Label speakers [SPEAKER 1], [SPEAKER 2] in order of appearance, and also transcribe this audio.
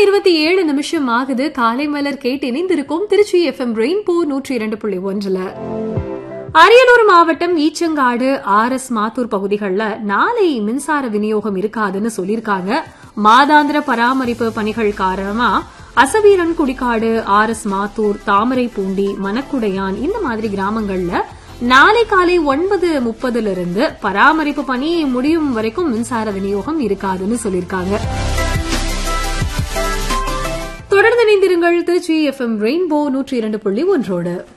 [SPEAKER 1] இருபத்தி ஏழு நிமிஷம் ஆகுது காலை மலர் கேட்டு இணைந்திருக்கும் திருச்சி எஃப்எம் ரெயின்போ நூற்றி இரண்டு புள்ளி ஒன்றுல அரியலூர் மாவட்டம் ஈச்சங்காடு ஆர் எஸ் மாத்தூர் பகுதிகளில் நாளை மின்சார விநியோகம் இருக்காதுன்னு சொல்லியிருக்காங்க மாதாந்திர பராமரிப்பு பணிகள் காரணமா அசவீரன் குடிக்காடு ஆர் எஸ் மாத்தூர் தாமரைப்பூண்டி மணக்குடையான் இந்த மாதிரி கிராமங்கள்ல நாளை காலை ஒன்பது முப்பதுல இருந்து பராமரிப்பு பணி முடியும் வரைக்கும் மின்சார விநியோகம் இருக்காதுன்னு சொல்லியிருக்காங்க தொடர்ந்து இணைந்திருங்கள் திருச்சி எஃப்எம் ரெயின்போ நூற்றி இரண்டு புள்ளி ஒன்றோடு